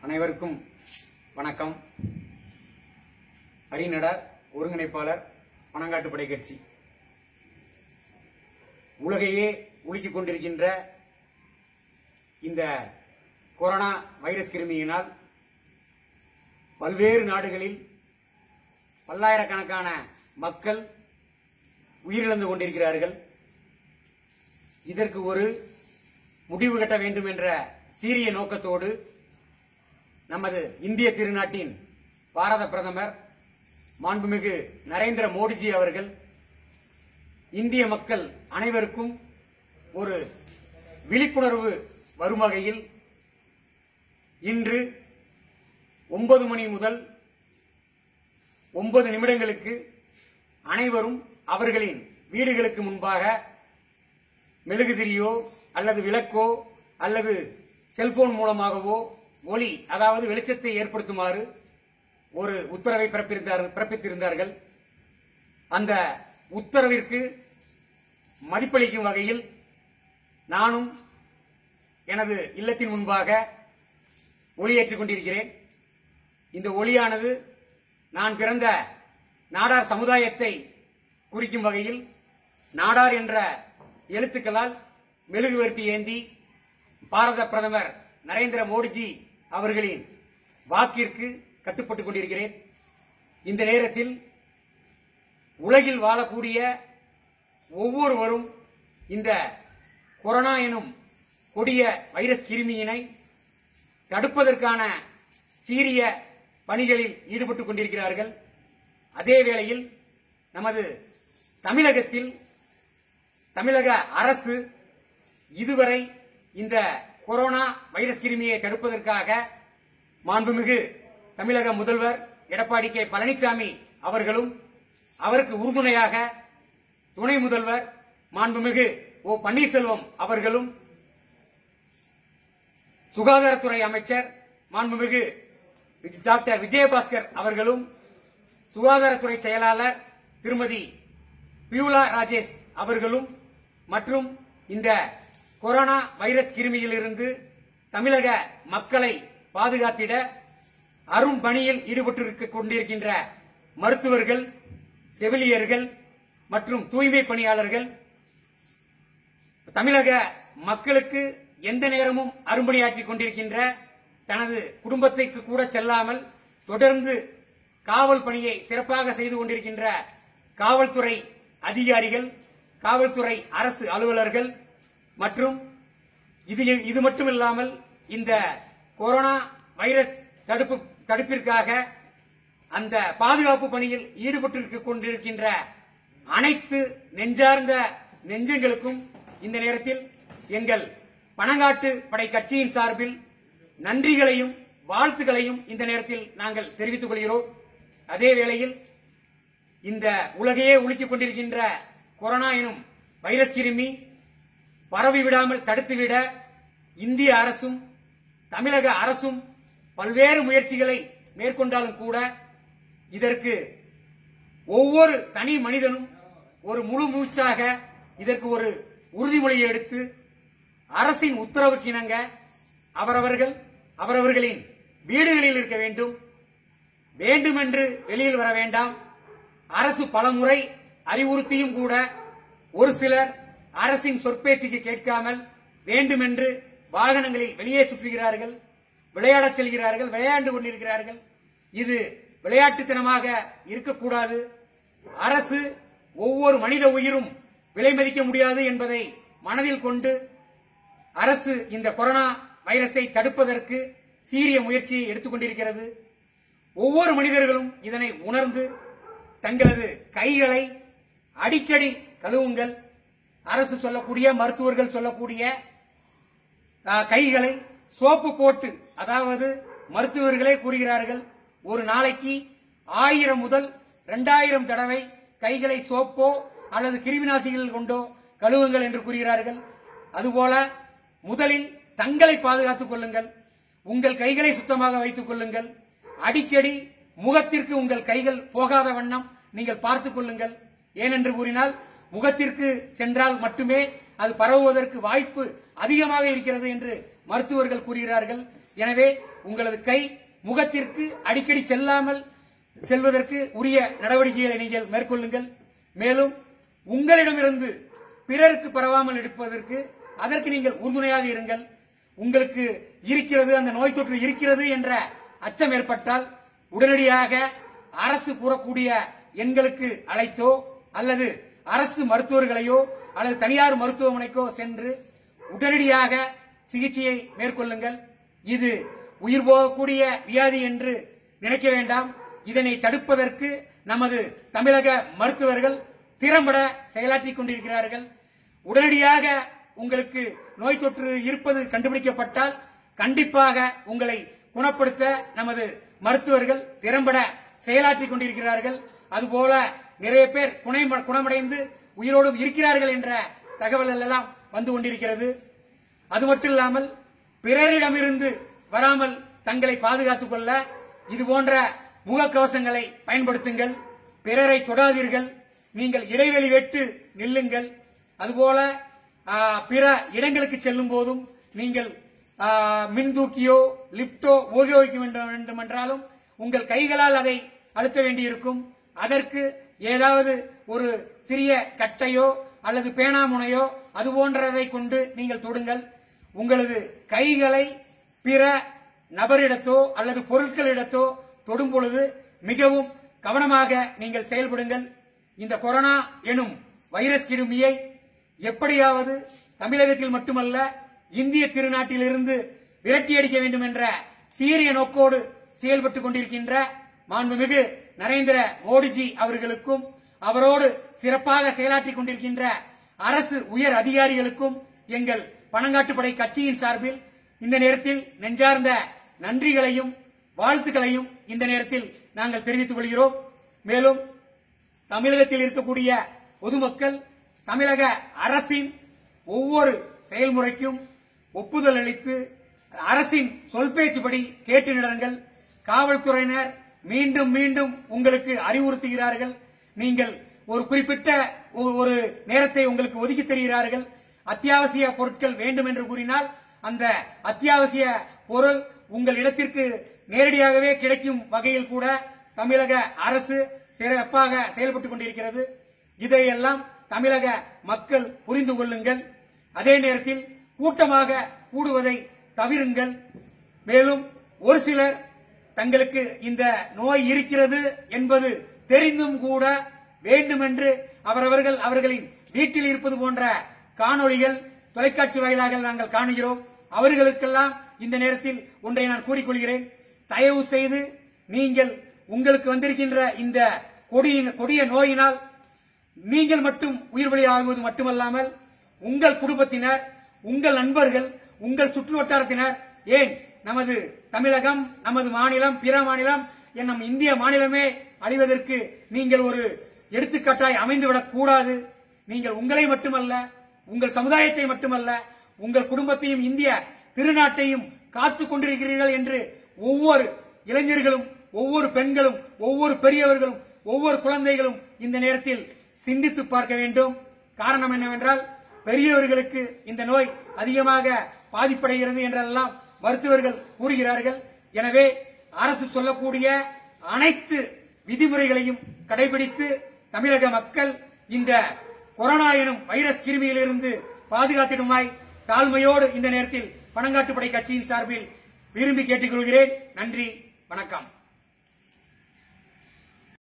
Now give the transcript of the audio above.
அனைவருக்கும் வணக்கம் அறிநடர் ஒருங்கிணைப்பாளர் பனங்காட்டுப்படை கட்சி உலகையே உலுக்கிக் கொண்டிருக்கின்ற இந்த கொரோனா வைரஸ் கிருமியினால் பல்வேறு நாடுகளில் பல்லாயிரக்கணக்கான மக்கள் உயிரிழந்து கொண்டிருக்கிறார்கள் இதற்கு ஒரு முடிவு கட்ட வேண்டும் என்ற சீரிய நோக்கத்தோடு நமது இந்திய திருநாட்டின் பாரத பிரதமர் மாண்புமிகு நரேந்திர மோடிஜி அவர்கள் இந்திய மக்கள் அனைவருக்கும் ஒரு விழிப்புணர்வு வரும் வகையில் இன்று ஒன்பது மணி முதல் ஒன்பது நிமிடங்களுக்கு அனைவரும் அவர்களின் வீடுகளுக்கு முன்பாக மெழுகுதிரியோ அல்லது விளக்கோ அல்லது செல்போன் மூலமாகவோ ஒளி அதாவது வெளிச்சத்தை ஏற்படுத்துமாறு ஒரு உத்தரவை பிறப்பித்தார்- பிறப்பித்திருந்தார்கள் அந்த உத்தரவிற்கு மதிப்பளிக்கும் வகையில் நானும் எனது இல்லத்தின் முன்பாக ஒளியேற்றிக் கொண்டிருக்கிறேன் இந்த ஒளியானது நான் பிறந்த நாடார் சமுதாயத்தை குறிக்கும் வகையில் நாடார் என்ற எழுத்துக்களால் மெழுகுவர்த்தி ஏந்தி பாரத பிரதமர் நரேந்திர மோடிஜி அவர்களின் வாக்கிற்கு கட்டுப்பட்டுக் கொண்டிருக்கிறேன் இந்த நேரத்தில் உலகில் வாழக்கூடிய ஒவ்வொருவரும் இந்த கொரோனா எனும் கொடிய வைரஸ் கிருமியினை தடுப்பதற்கான சீரிய பணிகளில் ஈடுபட்டுக் கொண்டிருக்கிறார்கள் அதே வேளையில் நமது தமிழகத்தில் தமிழக அரசு இதுவரை இந்த கொரோனா வைரஸ் கிருமியை தடுப்பதற்காக மாண்புமிகு தமிழக முதல்வர் எடப்பாடி கே பழனிசாமி அவர்களும் அவருக்கு உறுதுணையாக துணை முதல்வர் மாண்புமிகு ஓ பன்னீர்செல்வம் அவர்களும் சுகாதாரத்துறை அமைச்சர் மாண்புமிகு டாக்டர் விஜயபாஸ்கர் அவர்களும் சுகாதாரத்துறை செயலாளர் திருமதி பியூலா ராஜேஷ் அவர்களும் மற்றும் இந்த கொரோனா வைரஸ் கிருமியிலிருந்து தமிழக மக்களை பாதுகாத்திட அரும் பணியில் ஈடுபட்டு கொண்டிருக்கின்ற மருத்துவர்கள் செவிலியர்கள் மற்றும் தூய்மை பணியாளர்கள் தமிழக மக்களுக்கு எந்த நேரமும் அரும்பணியாற்றிக் கொண்டிருக்கின்ற தனது குடும்பத்திற்கு கூட செல்லாமல் தொடர்ந்து காவல் பணியை சிறப்பாக செய்து கொண்டிருக்கின்ற காவல்துறை அதிகாரிகள் காவல்துறை அரசு அலுவலர்கள் மற்றும் இது இது மட்டுமில்லாமல் இந்த கொரோனா வைரஸ் தடுப்பு தடுப்பிற்காக அந்த பாதுகாப்பு பணியில் ஈடுபட்டு கொண்டிருக்கின்ற அனைத்து நெஞ்சார்ந்த நெஞ்சங்களுக்கும் இந்த நேரத்தில் எங்கள் பனங்காட்டு படை கட்சியின் சார்பில் நன்றிகளையும் வாழ்த்துக்களையும் இந்த நேரத்தில் நாங்கள் தெரிவித்துக் கொள்கிறோம் அதே வேளையில் இந்த உலகையே உலுக்கிக் கொண்டிருக்கின்ற கொரோனா எனும் வைரஸ் கிருமி பரவி விடாமல் தடுத்துவிட இந்திய அரசும் தமிழக அரசும் பல்வேறு முயற்சிகளை மேற்கொண்டாலும் கூட இதற்கு ஒவ்வொரு தனி மனிதனும் ஒரு முழு மூச்சாக இதற்கு ஒரு உறுதிமொழியை எடுத்து அரசின் உத்தரவுக்கு இணங்க அவரவர்கள் அவரவர்களின் வீடுகளில் இருக்க வேண்டும் வேண்டுமென்று வெளியில் வர வேண்டாம் அரசு பலமுறை அறிவுறுத்தியும் கூட ஒரு சிலர் அரசின் சொற்பேச்சுக்கு கேட்காமல் வேண்டுமென்று வாகனங்களில் வெளியே சுற்றுகிறார்கள் விளையாடச் செல்கிறார்கள் விளையாண்டு கொண்டிருக்கிறார்கள் இது விளையாட்டுத்தனமாக இருக்கக்கூடாது அரசு ஒவ்வொரு மனித உயிரும் விலை மதிக்க முடியாது என்பதை மனதில் கொண்டு அரசு இந்த கொரோனா வைரஸை தடுப்பதற்கு சீரிய முயற்சியை எடுத்துக் கொண்டிருக்கிறது ஒவ்வொரு மனிதர்களும் இதனை உணர்ந்து தங்களது கைகளை அடிக்கடி கழுவுங்கள் அரசு சொல்லக்கூடிய மருத்துவர்கள் சொல்லக்கூடிய அஹ், கைகளை சோப்பு போட்டு அதாவது மருத்துவர்களே கூறுகிறார்கள் ஒரு நாளைக்கு ஆயிரம் முதல் இரண்டாயிரம் தடவை கைகளை சோப்போ அல்லது கிருமிநாசிகள் கொண்டோ கழுவுங்கள் என்று கூறுகிறார்கள் அதுபோல முதலில் தங்களை பாதுகாத்துக் கொள்ளுங்கள் உங்கள் கைகளை சுத்தமாக வைத்துக் கொள்ளுங்கள் அடிக்கடி முகத்திற்கு உங்கள் கைகள் போகாத வண்ணம் நீங்கள் பார்த்துக் கொள்ளுங்கள் ஏனென்று கூறினால் முகத்திற்கு சென்றால் மட்டுமே அது பரவுவதற்கு வாய்ப்பு அதிகமாக இருக்கிறது என்று மருத்துவர்கள் கூறுகிறார்கள் எனவே உங்களது கை முகத்திற்கு அடிக்கடி செல்லாமல் செல்வதற்கு உரிய நடவடிக்கைகளை நீங்கள் மேற்கொள்ளுங்கள் மேலும் உங்களிடமிருந்து பிறருக்கு பரவாமல் இருப்பதற்கு அதற்கு நீங்கள் உறுதுணையாக இருங்கள் உங்களுக்கு இருக்கிறது அந்த நோய் தொற்று இருக்கிறது என்ற அச்சம் ஏற்பட்டால் உடனடியாக அரசு கூறக்கூடிய எண்களுக்கு அழைத்தோ அல்லது அரசு மருத்துவர்களையோ அல்லது தனியார் மருத்துவமனைக்கோ சென்று உடனடியாக சிகிச்சையை மேற்கொள்ளுங்கள் இது உயிர் போகக்கூடிய வியாதி என்று நினைக்க வேண்டாம் இதனை தடுப்பதற்கு நமது தமிழக மருத்துவர்கள் திறம்பட செயலாற்றிக் கொண்டிருக்கிறார்கள் உடனடியாக உங்களுக்கு நோய் தொற்று இருப்பது கண்டுபிடிக்கப்பட்டால் கண்டிப்பாக உங்களை குணப்படுத்த நமது மருத்துவர்கள் திறம்பட செயலாற்றிக் கொண்டிருக்கிறார்கள் அதுபோல நிறைய பேர் குணை- குணமடைந்து உயிரோடும் இருக்கிறார்கள் என்ற தகவல் எல்லாம் வந்து கொண்டிருக்கிறது அது மட்டும் இல்லாமல் பிறரிடமிருந்து வராமல் தங்களை பாதுகாத்துக் கொள்ள இது போன்ற முகக்கவசங்களை பயன்படுத்துங்கள் பிறரை தொடாதீர்கள் நீங்கள் இடைவெளி விட்டு நில்லுங்கள் அதுபோல ஆ, பிற இடங்களுக்கு செல்லும் போதும் நீங்கள் ஆ, மின்தூக்கியோ லிப்டோ உபயோகிக்க வேண்டும் வேண்டுமென்றாலும் உங்கள் கைகளால் அதை அழுத்த வேண்டியிருக்கும் அதற்கு ஏதாவது ஒரு சிறிய கட்டையோ அல்லது பேனாமுனையோ அது போன்றதை கொண்டு நீங்கள் தொடுங்கள் உங்களது கைகளை பிற நபரிடத்தோ அல்லது பொருட்களிடத்தோ தொடும் பொழுது மிகவும் கவனமாக நீங்கள் செயல்படுங்கள் இந்த கொரோனா எனும் வைரஸ் கிருமியை எப்படியாவது தமிழகத்தில் மட்டுமல்ல இந்திய திருநாட்டிலிருந்து விரட்டியடிக்க வேண்டும் என்ற சீரிய நோக்கோடு செயல்பட்டுக் கொண்டிருக்கின்ற மாண்புமிகு நரேந்திர மோடிஜி அவர்களுக்கும் அவரோடு சிறப்பாக செயலாற்றிக் கொண்டிருக்கின்ற அரசு உயர் அதிகாரிகளுக்கும் எங்கள் பணங்காட்டுப்படை கட்சியின் சார்பில் இந்த நேரத்தில் நெஞ்சார்ந்த நன்றிகளையும் வாழ்த்துக்களையும் இந்த நேரத்தில் நாங்கள் தெரிவித்துக் கொள்கிறோம் மேலும் தமிழகத்தில் இருக்கக்கூடிய பொதுமக்கள் தமிழக அரசின் ஒவ்வொரு செயல்முறைக்கும் ஒப்புதல் அளித்து அரசின் சொல் பேச்சுப்படி கேட்டு நடங்கள் காவல்துறையினர் மீண்டும் மீண்டும் உங்களுக்கு அறிவுறுத்துகிறார்கள் நீங்கள் ஒரு குறிப்பிட்ட ஒ- ஒரு நேரத்தை உங்களுக்கு ஒதுக்கி தருகிறார்கள் அத்தியாவசிய பொருட்கள் வேண்டும் என்று கூறினால் அந்த அத்தியாவசிய பொருள் உங்கள் இடத்திற்கு நேரடியாகவே கிடைக்கும் வகையில் கூட தமிழக அரசு சிறப்பாக செயல்பட்டுக் கொண்டிருக்கிறது இதையெல்லாம் தமிழக மக்கள் புரிந்து கொள்ளுங்கள் அதே நேரத்தில் கூட்டமாக கூடுவதை தவிருங்கள் மேலும் ஒரு சிலர் தங்களுக்கு இந்த நோய் இருக்கிறது என்பது தெரிந்தும் கூட வேண்டுமென்று அவரவர்கள் அவர்களின் வீட்டில் இருப்பது போன்ற காணொளிகள் தொலைக்காட்சி வாயிலாக நாங்கள் காணுகிறோம் அவர்களுக்கெல்லாம் இந்த நேரத்தில் ஒன்றை நான் கூறிக்கொள்கிறேன் தயவு செய்து நீங்கள் உங்களுக்கு வந்திருக்கின்ற இந்த கொடியின் கொடிய நோயினால் நீங்கள் மட்டும் உயிர் பலி ஆகுவது மட்டுமல்லாமல் உங்கள் குடும்பத்தினர் உங்கள் நண்பர்கள் உங்கள் சுற்று வட்டாரத்தினர் ஏன் நமது தமிழகம் நமது மாநிலம் பிற மாநிலம் என் நம் இந்திய மாநிலமே அழிவதற்கு நீங்கள் ஒரு எடுத்துக்காட்டாய் அமைந்துவிடக் கூடாது நீங்கள் உங்களை மட்டுமல்ல உங்கள் சமுதாயத்தை மட்டுமல்ல உங்கள் குடும்பத்தையும் இந்திய திருநாட்டையும் காத்துக் கொண்டிருக்கிறீர்கள் என்று ஒவ்வொரு இளைஞர்களும் ஒவ்வொரு பெண்களும் ஒவ்வொரு பெரியவர்களும் ஒவ்வொரு குழந்தைகளும் இந்த நேரத்தில் சிந்தித்து பார்க்க வேண்டும் காரணம் என்னவென்றால் பெரியவர்களுக்கு இந்த நோய் அதிகமாக பாதிப்படைகிறது என்றெல்லாம் மருத்துவர்கள் கூறுகிறார்கள் எனவே அரசு சொல்லக்கூடிய அனைத்து விதிமுறைகளையும் கடைபிடித்து தமிழக மக்கள் இந்த கொரோனா எனும் வைரஸ் கிருமியிலிருந்து பாதுகாத்திடுமாய் தாழ்மையோடு இந்த நேரத்தில் பணங்காட்டுப்படை கட்சியின் சார்பில் விரும்பி கேட்டுக்கொள்கிறேன் நன்றி வணக்கம்